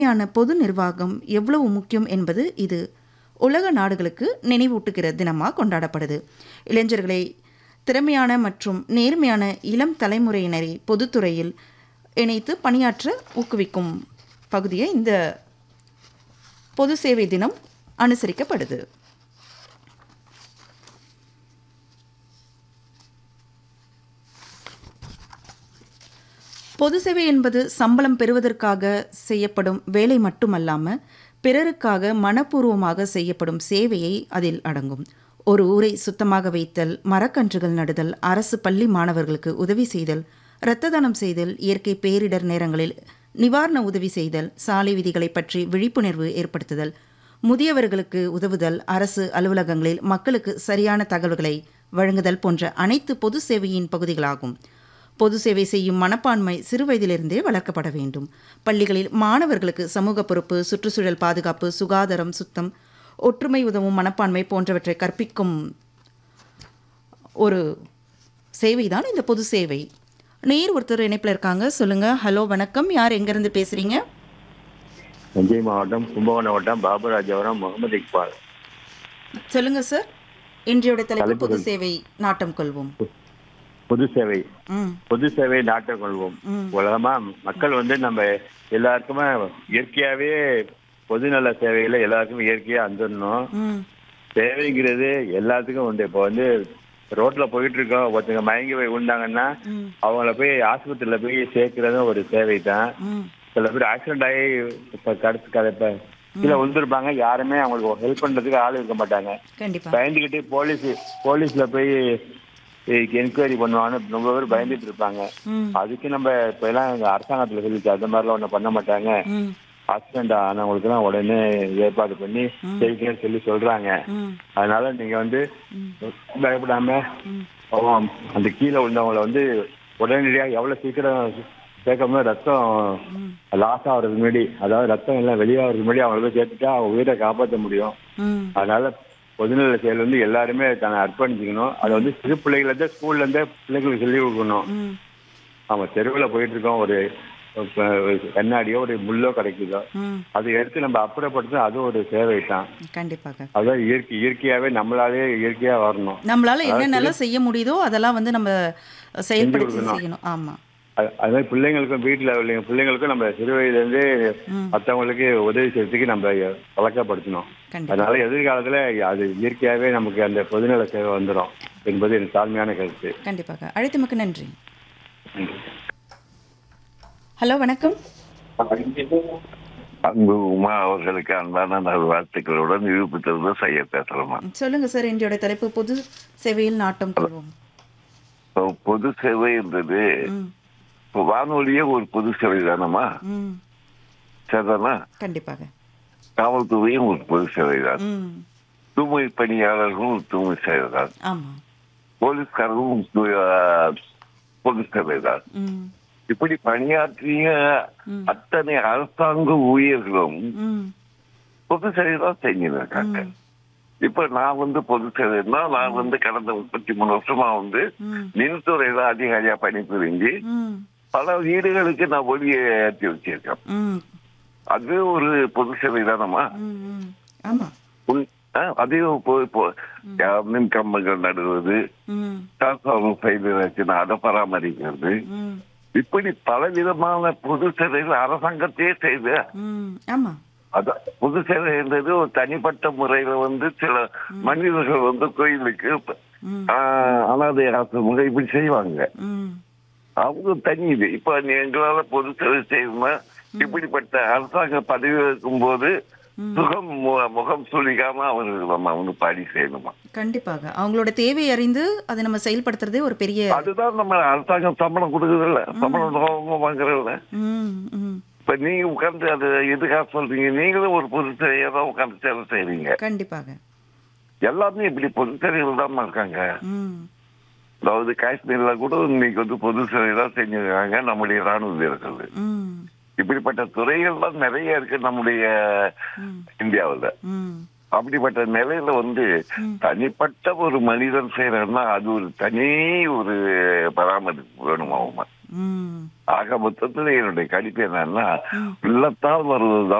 யான பொது நிர்வாகம் எவ்வளவு முக்கியம் என்பது இது உலக நாடுகளுக்கு நினைவூட்டுகிற தினமாக கொண்டாடப்படுது இளைஞர்களை திறமையான மற்றும் நேர்மையான இளம் தலைமுறையினரை பொதுத்துறையில் இணைத்து பணியாற்ற ஊக்குவிக்கும் பகுதியை இந்த பொது சேவை தினம் அனுசரிக்கப்படுது பொது சேவை என்பது சம்பளம் பெறுவதற்காக செய்யப்படும் வேலை மட்டுமல்லாம பிறருக்காக மனப்பூர்வமாக செய்யப்படும் சேவையை அதில் அடங்கும் ஒரு ஊரை சுத்தமாக வைத்தல் மரக்கன்றுகள் நடுதல் அரசு பள்ளி மாணவர்களுக்கு உதவி செய்தல் இரத்த தானம் செய்தல் இயற்கை பேரிடர் நேரங்களில் நிவாரண உதவி செய்தல் சாலை விதிகளை பற்றி விழிப்புணர்வு ஏற்படுத்துதல் முதியவர்களுக்கு உதவுதல் அரசு அலுவலகங்களில் மக்களுக்கு சரியான தகவல்களை வழங்குதல் போன்ற அனைத்து பொது சேவையின் பகுதிகளாகும் பொது சேவை செய்யும் மனப்பான்மை சிறுவயதிலிருந்தே வளர்க்கப்பட வேண்டும் பள்ளிகளில் மாணவர்களுக்கு சமூக பொறுப்பு சுற்றுச்சூழல் பாதுகாப்பு சுகாதாரம் சுத்தம் ஒற்றுமை உதவும் மனப்பான்மை போன்றவற்றை கற்பிக்கும் ஒரு சேவைதான் இந்த பொது சேவை நேர் ஒருத்தர் இணைப்பில் இருக்காங்க சொல்லுங்க ஹலோ வணக்கம் யார் எங்கேருந்து பேசுறீங்க தஞ்சை மாவட்டம் கும்பகோணம் வட்டம் பாபுராஜபுரம் முகமது இக்பால் சொல்லுங்க சார் இன்றையோட தலைப்பு பொது தலைப்புகள். சேவை நாட்டம் கொள்வோம் பொது சேவை ம் பொது சேவை நாட்டம் கொள்வோம் ம். உலகமா மக்கள் வந்து நம்ம எல்லாருக்குமே இயற்கையாவே பொதுநல சேவையில எல்லாருக்குமே இயற்கையா வந்துடணும் ம் சேவைங்கிறது எல்லாத்துக்கும் உண்டு இப்போ வந்து ரோட்ல போயிட்டு இருக்கோம் ஒருத்தங்க மயங்கி போய் விழுந்தாங்கன்னா ம் அவங்கள போய் ஆஸ்பத்திரியில போய் சேர்க்கறதும் ஒரு சேவை தான் ம் சில பேர் ஆக்சிடென்ட் ஆகி இப்ப கடுத்து கதை கீழே விழுந்திருப்பாங்க யாருமே அவங்களுக்கு ஹெல்ப் பண்றதுக்கு ஆள் இருக்க மாட்டாங்க கண்டிப்பா பயந்துகிட்டு போலீஸ் போலீஸ்ல போய் என்கொயரி பண்ணுவாங்கன்னு ரொம்ப பேர் பயந்துட்டு இருப்பாங்க ம் அதுக்கு நம்ம இப்ப எல்லாம் எங்க அரசாங்கத்துல சொல்லிச்சு அந்த மாதிரிலாம் ஒண்ணும் பண்ண மாட்டாங்க ம் ஆக்சிடென்ட் ஆனவங்களுக்கு எல்லாம் உடனே ஏற்பாடு பண்ணி செய்யுங்கன்னு சொல்லி சொல்றாங்க ம் அதனால நீங்க வந்து பயப்படாம ம் அவன் அந்த கீழே விழுந்தவங்கள வந்து உடனடியா எவ்வளவு சீக்கிரம் சேர்க்கணும் ரத்தம் லாஸ் ஆகுறதுக்கு முன்னாடி அதாவது ரத்தம் எல்லாம் வெளியாகிறதுக்கு முன்னாடி அவங்கள போய் சேர்த்துட்டா அவங்க உயிரை காப்பாற்ற முடியும் ம் அதனால பொதுநல செயல் வந்து எல்லாருமே தன்னை அர்ப்பணிச்சுக்கணும் அதை வந்து சிறு பிள்ளைகள இருந்தே ஸ்கூல்ல இருந்தே பிள்ளைங்களுக்கு சொல்லி கொடுக்கணும் ம் நம்ம தெருவில் போயிட்டு இருக்கோம் ஒரு இப்ப ஒரு கண்ணாடியோ ஒரு முள்ளோ கிடைக்குதோ ம் அதை எடுத்து நம்ம அப்புறப்படுத்த அது ஒரு சேவை தான் கண்டிப்பாக அதான் இயற்கை இயற்கையாவே நம்மளாலே இயற்கையா வரணும் நம்மளால என்னென்னலாம் செய்ய முடியுதோ அதெல்லாம் வந்து நம்ம செயல்படுத்தி கொடுக்கணும். செய்யணும் ஆமா அது- அது மாதிரி பிள்ளைங்களுக்கும் வீட்டில் உள்ள பிள்ளைங்களுக்கும் நம்ம சிறு வயதுலேருந்து ம் மற்றவங்களுக்கு உதவி செய்யறதுக்கு நம்ம பழக்கப்படுத்தணும் கண்டிப்பா அதனால எதிர்காலத்துல அது இயற்கையாவே நமக்கு அந்த பொதுநல சேவை வந்துடும் என்பது என் தாழ்மையான கருத்து கண்டிப்பாக அழைத்தமைக்கு நன்றி ஹலோ வணக்கம் அன்பு உமா அவர்களுக்கு அன்பான நல்வாழ்த்துக்களுடன் விழுப்புத்திலிருந்து செய்ய பேசுறோமா சொல்லுங்க சார் இன்றையோட தலைப்பு பொது சேவையில் நாட்டம் கொள்வோம் இப்போ பொது சேவை என்றது ம் இப்போ வானொலியே ஒரு பொது சேவை தானம்மா ம் சரிதானா கண்டிப்பாக காவல்துறையும் ஒரு பொது சேவை தான் ம் தூய்மை பணியாளர்களும் ஒரு தூய்மை சேவை தான் ஆமா போலீஸ்காரர்களும் தூ- ஆஹ், பொது சேவை தான் ம் இப்படி பணியாற்றிய ம். அத்தனை அரசாங்க ஊழியர்களும் ம் பொது சேவை தான் செஞ்சிருக்காங்க ம். இப்ப நான் வந்து பொது சேவைன்னா நான் வந்து கடந்த முப்பத்தி மூணு வருஷமா வந்து ம் மின்துறையில அதிகாரியா பணிபுரிஞ்சு ம் பல வீடுகளுக்கு நான் ஒளியை ஏற்றி வச்சிருக்கேன் ம் அது ஒரு பொது சேவை தானம்மா ம் ம் ஆமா உன்- ஆ, அதே இப்போ இப்போ ஆ, மின் கம்பங்கள் நடுவது ம் டிரான்ஸ்ஃபார்மர் ஃபெயிலியர் ஆச்சுன்னா அதை பராமரிக்கிறது ம் இப்படி பல விதமான பொது சேவைகள் அரசாங்கத்தையே செய்து ம் ஆமா அதான் பொது சேவை என்றது ஒரு தனிப்பட்ட முறையில வந்து சில மனிதர்கள் வந்து கோயிலுக்கு ம் ஆ, அனாதை ஆசிரமங்கள் இப்படி செய்வாங்க ம் அவங்க தனி இது இப்ப எங்களால பொது சேவை செய்யணும்னா இப்படிப்பட்ட அரசாங்க பதவி இருக்கும் போது சுகம் மு- முகம் சுளிக்காம அவர்களுக்கு நம்ம வந்து பணி செய்யணுமா கண்டிப்பாக அவங்களோட தேவை அறிந்து அதை நம்ம செயல்படுத்துறதே ஒரு பெரிய அதுதான் நம்ம அரசாங்கம் சம்பளம் கொடுக்குறதில்ல சம்பளம் அவங்க வாங்குறதில்ல ம் ம் இப்ப நீங்க உட்கார்ந்து அது எதுக்காக சொல்றீங்க நீங்களும் ஒரு பொது சேவையை தான் உட்கார்ந்து சேவை செய்றீங்க கண்டிப்பாக எல்லாமே இப்படி பொது சேவைகள் தான் இருக்காங்க ம் அதாவது காஷ்மீர்ல கூட இன்னைக்கு வந்து பொது சேவை தான் செஞ்சிருக்காங்க நம்முடைய ராணுவ வீரர்கள் ம் இப்படிப்பட்ட துறைகள்லாம் நிறைய இருக்கு நம்முடைய ம் இந்தியாவுல ம் அப்படிப்பட்ட நிலையில வந்து ம். தனிப்பட்ட ஒரு மனிதன் செய்யறதுன்னா அது ஒரு தனி ஒரு பராமரிப்பு வேணும் அவங்க ம் ஆக மொத்தத்துல என்னுடைய கணிப்பு என்னன்னா உள்ளத்தால் வருவதுதான்